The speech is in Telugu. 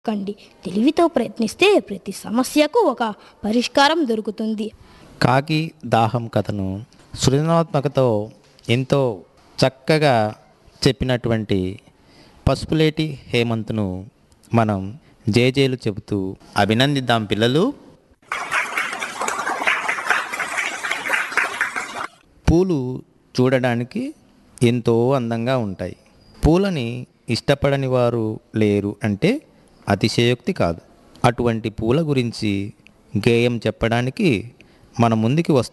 కండి తెలివితో ప్రయత్నిస్తే ప్రతి సమస్యకు ఒక పరిష్కారం దొరుకుతుంది కాకి దాహం కథను సృజనాత్మకతో ఎంతో చక్కగా చెప్పినటువంటి పసుపులేటి హేమంత్ను మనం జేజేలు చెబుతూ అభినందిద్దాం పిల్లలు పూలు చూడడానికి ఎంతో అందంగా ఉంటాయి పూలని ఇష్టపడని వారు లేరు అంటే అతిశయోక్తి కాదు అటువంటి పూల గురించి గేయం చెప్పడానికి మన ముందుకి వస్తు